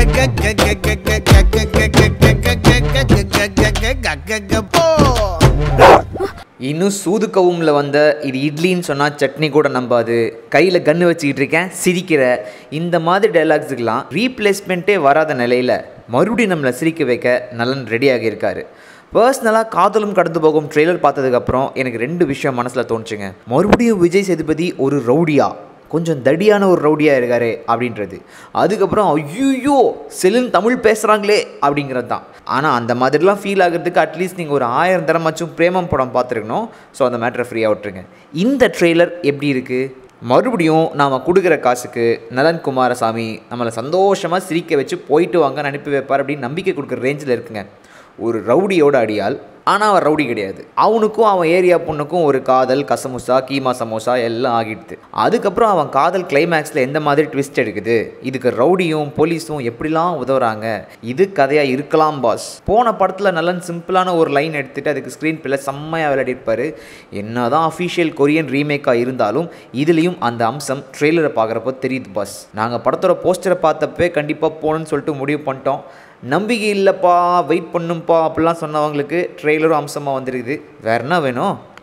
போ இன்னும் சூது கவுமில் வந்த இது இட்லின்னு சொன்னால் சட்னி கூட நம்பாது கையில் கன்று வச்சுக்கிட்டு இருக்கேன் சிரிக்கிற இந்த மாதிரி டைலாக்ஸுக்கெலாம் ரீப்ளேஸ்மெண்ட்டே வராத நிலையில் மறுபடியும் நம்மளை சிரிக்க வைக்க நலன் ரெடியாகி இருக்காரு பர்சனலாக காதலும் கடந்து போகும் ட்ரெய்லர் பார்த்ததுக்கப்புறம் எனக்கு ரெண்டு விஷயம் மனசில் தோணுச்சுங்க மறுபடியும் விஜய் சேதுபதி ஒரு ரவுடியா கொஞ்சம் தடியான ஒரு ரவுடியாக இருக்காரு அப்படின்றது அதுக்கப்புறம் ஐயோ செல்லுன்னு தமிழ் பேசுகிறாங்களே அப்படிங்கிறது தான் ஆனால் அந்த மாதிரிலாம் ஃபீல் ஆகிறதுக்கு அட்லீஸ்ட் நீங்கள் ஒரு ஆயிரம் தரமாச்சும் பிரேமம் படம் பார்த்துருக்கணும் ஸோ அந்த மேட்டரை ஃப்ரீயாக விட்டுருங்க இந்த ட்ரெய்லர் எப்படி இருக்குது மறுபடியும் நாம் கொடுக்குற காசுக்கு நலன் குமாரசாமி நம்மளை சந்தோஷமாக சிரிக்க வச்சு போயிட்டு வாங்கன்னு அனுப்பி வைப்பார் அப்படின்னு நம்பிக்கை கொடுக்குற ரேஞ்சில் இருக்குங்க ஒரு ரவுடியோட அடியால் ஆனால் அவன் ரவுடி கிடையாது அவனுக்கும் அவன் ஏரியா பொண்ணுக்கும் ஒரு காதல் கசமுசா கீமா சமோசா எல்லாம் ஆகிடுது அதுக்கப்புறம் அவன் காதல் கிளைமேக்ஸில் எந்த மாதிரி ட்விஸ்ட் எடுக்குது இதுக்கு ரவுடியும் போலீஸும் எப்படிலாம் உதவுறாங்க இது கதையாக இருக்கலாம் பாஸ் போன படத்தில் நல்ல சிம்பிளான ஒரு லைன் எடுத்துகிட்டு அதுக்கு ஸ்க்ரீன் பிள்ளை செம்மையாக விளையாடிருப்பாரு என்னதான் அஃபிஷியல் கொரியன் ரீமேக்காக இருந்தாலும் இதுலேயும் அந்த அம்சம் ட்ரெய்லரை பார்க்குறப்போ தெரியுது பாஸ் நாங்கள் படத்தோட போஸ்டரை பார்த்தப்பே கண்டிப்பாக போகணுன்னு சொல்லிட்டு முடிவு பண்ணிட்டோம் நம்பிக்கை இல்லைப்பா வெயிட் பண்ணும்ப்பா அப்படிலாம் சொன்னவங்களுக்கு ட்ரெய்லரும் அம்சமாக வந்துருக்குது வேற என்ன வேணும்